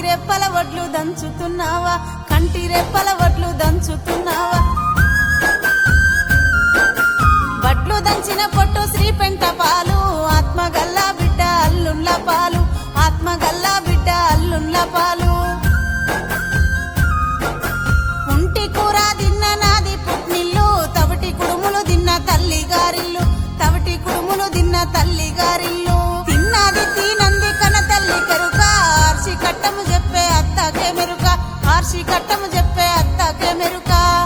రెప్పల వడ్లు దంచుతున్నావా కంటి రెప్పల వడ్లు దంచుతున్నావా వడ్లు దంచిన పొట్టు శ్రీ పెంట పాలు ఆత్మగల్లా బిడ్డ అల్లుండ్ల పాలు ఆత్మగల్లా బిడ్డ అల్లుండ్ల పాలు ఉంటి కూర తిన్న నాది పుట్నిల్లు తవిటి కుడుములు తిన్న తల్లి గారిల్లు తవిటి కుడుములు తిన్న తల్లి గారిల్లు తిన్నది తినంది కన తల్లి కెరుక ఆర్సి కట్టము చెప్పే అత్తకే మెరుక ఆర్సి కట్టము చెప్పే అత్తకే మెరుక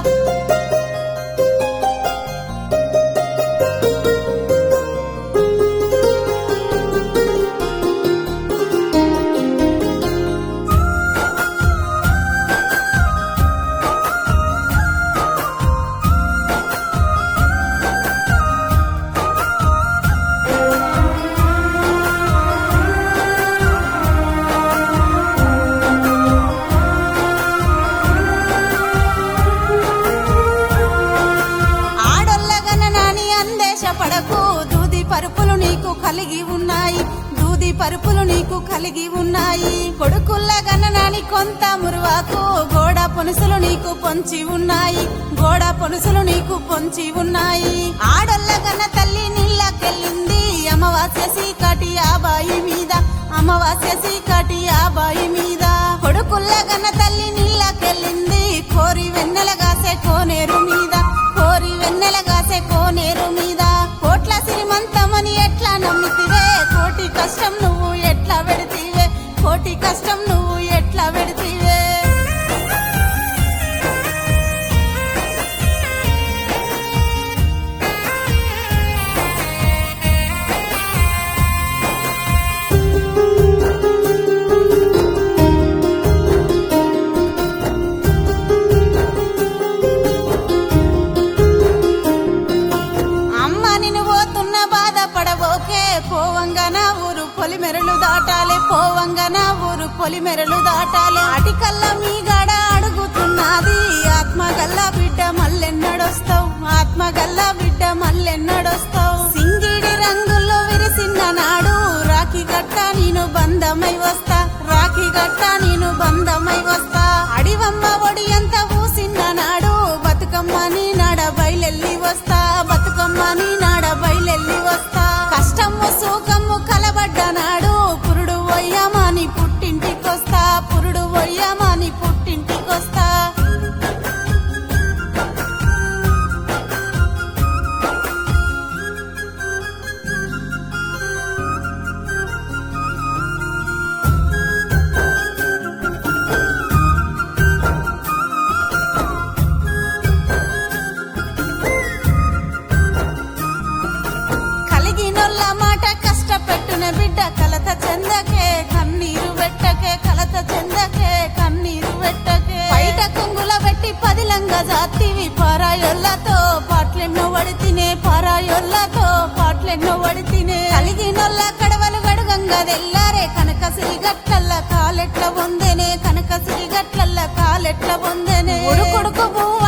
ఆడొల్లగన నాని అందేశ పడకు దూది పరుపులు నీకు కలిగి ఉన్నాయి దూది పరుపులు నీకు కలిగి ఉన్నాయి కొడుకుల్లగన నాని కొంత మురువాకు గోడ పొనుసులు నీకు పొంచి ఉన్నాయి గోడ పొనుసులు నీకు పొంచి ఉన్నాయి ఆడొల్లగన తల్లి నీళ్ళకెళ్ళింది అమావాస్య సీకటి ఆబాయి మీద అమావాస్య సీకటి ఆబాయి మీద కొడుకుల్లగన తల్లి నీళ్ళకెళ్ళింది కోరి వెన్నెలగాసే కోనేరు మీద కోరి వెన్నెలగాసే కోనేరు మీద కోట్ల సిరిమంతమని ఎట్లా నమ్మితివే కోటి కష్టం నువ్వు ఎట్లా పెడితివే కోటి కష్టం నువ్వు ఎట్లా పెడితివే అమ్మ నిన్ను పోతున్న బాధపడబోకే పోవంగా నా ఊరు పొలిమెరలు దాటాలి పోవంగా నా ఊరు పొలిమెరలు దాటాలి అటికల్లా మీ గడ అడుగుతున్నది ఆత్మగల్ల బిడ్డ మల్లెన్నడొస్తావు ఆత్మగల్ల బిడ్డ మల్లెన్నడొస్తావు సింగిడి రంగుల్లో విరిసిన నాడు రాఖీ గట్ట నేను బంధమై వస్తా రాఖీ గట్ట నేను బంధమై వస్తా అడివమ్మ ఒడి ఎంత ఊసిన నాడు బతుకమ్మ నీ నాడ బయలెల్లి వస్తా బతుకమ్మ నీ నాడ బయలెల్లి వస్తా కష్టము సుఖము కలబడ్డ నాడు పురుడు వయ్యమాని పుట్టింటికొస్తా పురుడు వయ్యమాని పుట్టింటికొస్తా కలిగినొల్ల మాట కష్టపెట్టున బిడ్డ కలత చెందకే కన్నీరు పెట్టకే కలత చెందకే కన్నీరు పెట్టకే బయట కొంగుల పెట్టి పదిలంగా జాతివి పారాయొల్లతో పాటలెన్నో వడితినే పారాయొల్లతో పాటలెన్నో వడితినే కలిగినొల్ల కడవలు గడుగంగా తెల్లారే కనక సిరిగట్లల్ల కాలెట్ల పొందెనే కనక సిరిగట్లల్ల కాలెట్ల పొందెనే కొడుకు పువ్వు